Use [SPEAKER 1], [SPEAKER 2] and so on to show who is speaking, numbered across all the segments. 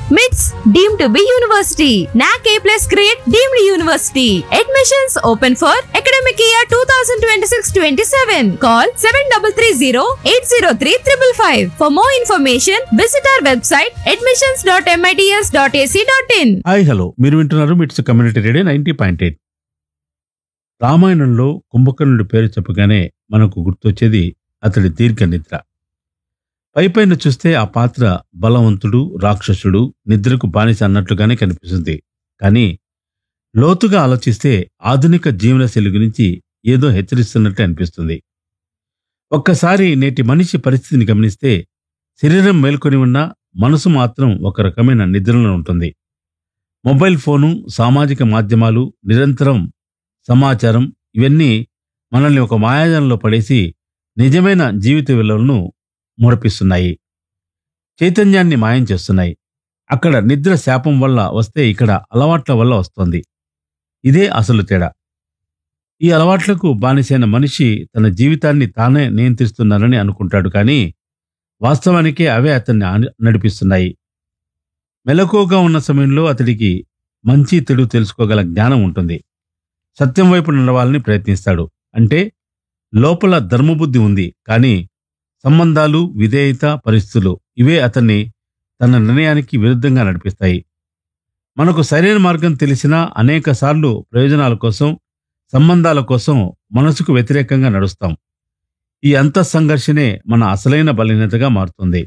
[SPEAKER 1] MITS deemed to be university. NAC A plus grade deemed university. Admissions open for academic year 2026-27. Call 7330-803-555. For more information, visit our website admissions.mits.ac.in.
[SPEAKER 2] Hi hello మీరు వింటున్నారు MITS community radio ninety point eight రామాయణంలో కుంభకర్ణుడి పేరు చెప్పగానే మనకు గుర్తొచ్చేది అతడి దీర్ఘ నిద్ర పైపైన చూస్తే ఆ పాత్ర బలవంతుడు రాక్షసుడు నిద్రకు బానిస అన్నట్లుగానే కనిపిస్తుంది కానీ లోతుగా ఆలోచిస్తే ఆధునిక జీవనశైలి గురించి ఏదో హెచ్చరిస్తున్నట్టు అనిపిస్తుంది ఒక్కసారి నేటి మనిషి పరిస్థితిని గమనిస్తే శరీరం మేల్కొని ఉన్న మనసు మాత్రం ఒక రకమైన నిద్రలో ఉంటుంది మొబైల్ ఫోను సామాజిక మాధ్యమాలు నిరంతరం సమాచారం ఇవన్నీ మనల్ని ఒక మాయాజాలంలో పడేసి నిజమైన జీవిత విలువలను మురపిస్తున్నాయి చైతన్యాన్ని మాయం చేస్తున్నాయి అక్కడ నిద్ర శాపం వల్ల వస్తే ఇక్కడ అలవాట్ల వల్ల వస్తుంది ఇదే అసలు తేడా ఈ అలవాట్లకు బానిసైన మనిషి తన జీవితాన్ని తానే నియంత్రిస్తున్నానని అనుకుంటాడు కానీ వాస్తవానికి అవే అతన్ని ఆని- నడిపిస్తున్నాయి మెలకువగా ఉన్న సమయంలో అతడికి మంచి చెడు తెలుసుకోగల జ్ఞానం ఉంటుంది సత్యం వైపు నడవాలని ప్రయత్నిస్తాడు అంటే లోపల ధర్మబుద్ధి ఉంది కానీ సంబంధాలు విధేయత పరిస్థితులు ఇవే అతన్ని తన నిర్ణయానికి విరుద్ధంగా నడిపిస్తాయి మనకు సరైన మార్గం తెలిసినా అనేక సార్లు ప్రయోజనాల కోసం సంబంధాల కోసం మనసుకు వ్యతిరేకంగా నడుస్తాం ఈ అంత సంఘర్షణే మన అసలైన బలహీనతగా మారుతుంది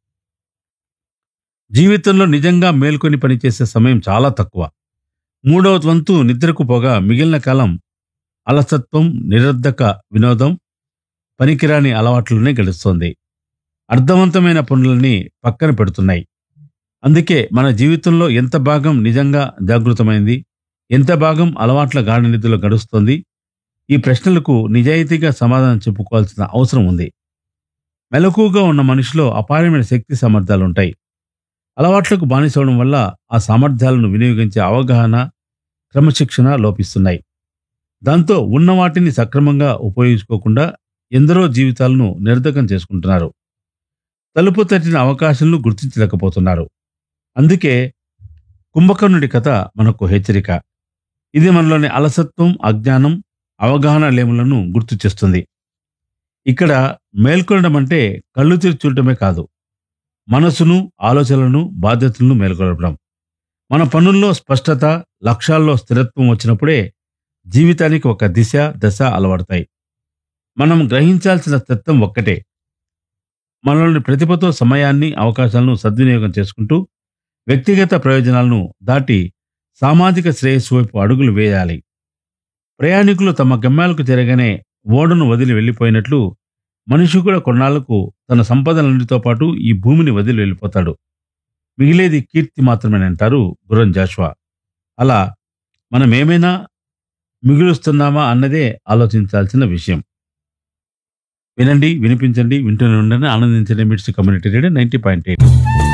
[SPEAKER 2] జీవితంలో నిజంగా మేల్కొని పనిచేసే సమయం చాలా తక్కువ మూడవ వంతు నిద్రకు పోగా మిగిలిన కాలం అలసత్వం నిరర్ధక వినోదం పనికిరాని అలవాట్లనే గడుస్తోంది అర్థవంతమైన పనులని పక్కన పెడుతున్నాయి అందుకే మన జీవితంలో ఎంత భాగం నిజంగా జాగృతమైంది ఎంత భాగం అలవాట్ల గాఢ నిధిలో గడుస్తోంది ఈ ప్రశ్నలకు నిజాయితీగా సమాధానం చెప్పుకోవాల్సిన అవసరం ఉంది మెలకువగా ఉన్న మనిషిలో అపారమైన శక్తి సామర్థ్యాలుంటాయి అలవాట్లకు బానిసవడం వల్ల ఆ సామర్థ్యాలను వినియోగించే అవగాహన క్రమశిక్షణ లోపిస్తున్నాయి దాంతో ఉన్న వాటిని సక్రమంగా ఉపయోగించుకోకుండా ఎందరో జీవితాలను నిరర్ధకం చేసుకుంటున్నారు తలుపు తట్టిన అవకాశాలను గుర్తించలేకపోతున్నారు అందుకే కుంభకర్ణుడి కథ మనకు హెచ్చరిక ఇది మనలోని అలసత్వం అజ్ఞానం అవగాహన లేములను గుర్తు చేస్తుంది ఇక్కడ మేల్కొనడం అంటే కళ్ళు తెరిచి చూడటమే కాదు మనసును ఆలోచనలను బాధ్యతలను మేల్కొల్పడం మన పనుల్లో స్పష్టత లక్ష్యాల్లో స్థిరత్వం వచ్చినప్పుడే జీవితానికి ఒక దిశ దశ అలవడతాయి మనం గ్రహించాల్సిన తత్వం ఒక్కటే మనలోని ప్రతిభతో సమయాన్ని అవకాశాలను సద్వినియోగం చేసుకుంటూ వ్యక్తిగత ప్రయోజనాలను దాటి సామాజిక శ్రేయస్సు వైపు అడుగులు వేయాలి ప్రయాణికులు తమ గమ్యాలకు తిరగనే ఓడను వదిలి వెళ్ళిపోయినట్లు మనిషి కూడా కొన్నాళ్లకు తన సంపదలన్నిటితో పాటు ఈ భూమిని వదిలి వెళ్ళిపోతాడు మిగిలేది కీర్తి మాత్రమేనంటారు గురం జాషువా అలా మనం ఏమైనా మిగులుస్తున్నామా అన్నదే ఆలోచించాల్సిన విషయం వినండి వినిపించండి వింటూనే ఉండండి ఆనందించండి MITS community radio ninety point eight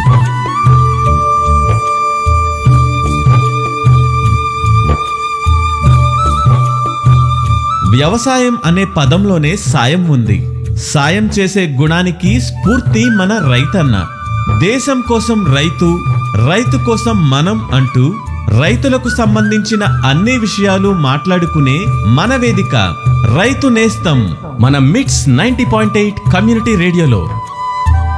[SPEAKER 3] వ్యవసాయం అనే పదంలోనే సాయం ఉంది సాయం చేసే గుణానికి స్ఫూర్తి మన రైతన్న దేశం కోసం రైతు రైతు కోసం మనం అంటూ రైతులకు సంబంధించిన అన్ని విషయాలు మాట్లాడుకునే మన వేదిక రైతు నేస్తం మన మిట్స్ నైంటీ పాయింట్ ఎయిట్ కమ్యూనిటీ రేడియోలో